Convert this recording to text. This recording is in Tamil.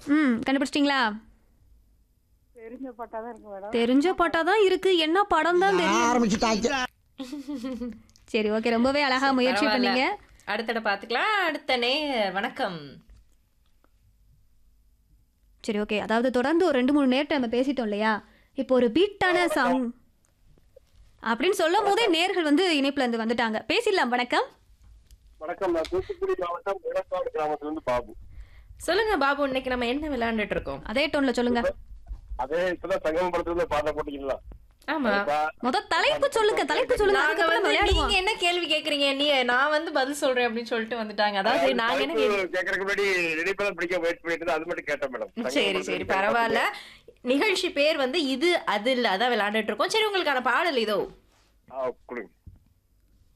ம் கண்டுபிடிச்சிட்டிங்களா தெரிஞ்ச பட்டா தான் இருக்கு மேடம் தெரிஞ்ச பாட்டா தான் இருக்கு என்ன படம் தான் தெரியும் ஆரம்பிச்சுட்டாங்க சரி ஓகே ரொம்பவே அழகா முயற்சி பரவாயில்ல. பண்ணீங்க அடுத்தட பாத்துக்கலாம் அடுத்த நேர் வணக்கம் சரி ஓகே அதாவது தொடர்ந்து ஒரு ரெண்டு மூணு நேரத்தை நம்ம பேசிட்டோம் இல்லையா இப்போ ஒரு பீட்டான சாங் அப்படின்னு சொல்லும் போதே நேர்கள் வந்து இணைப்புல இருந்து வந்துட்டாங்க பேசிடலாம் வணக்கம் வணக்கம் நான் தூத்துக்குடி மாவட்டம் முழக்காடு கிராமத்துல இருந்து பாபு சொல்லுங்க பாபு இன்னைக்கு நம்ம என்ன விளையாண்டுட்டு இருக்கோம் அதே டோன்ல சொல்லுங்க அதே இப்பதான் சங்கம படத்துல இருந்து பாட்ட போட்டீங்களா ஆமா முத தலைப்பு சொல்லுங்க தலைப்பு சொல்லுங்க நாங்க அதுக்கப்புறம் வந்து விளையாடுவோம் நீங்க என்ன கேள்வி கேக்குறீங்க நீ நான் வந்து பதில் சொல்றேன் அப்படின்னு சொல்லிட்டு வந்துட்டாங்க அதாவது நாங்க என்ன கேள்வி- கேட்கறதுக்கு முன்னாடி ரெடிப்பதான் பிடிக்க வெயிட் பண்ணிட்டு இருந்தேன். அது மட்டும் கேட்டேன் மேடம் சரி சரி பரவாயில்ல நிகழ்ச்சி பேர் வந்து இது அது இல்ல அதான் விளையாண்டுட்டு இருக்கோம் சரி உங்களுக்கான பாடல் இதோ ஆ, கொடுங்க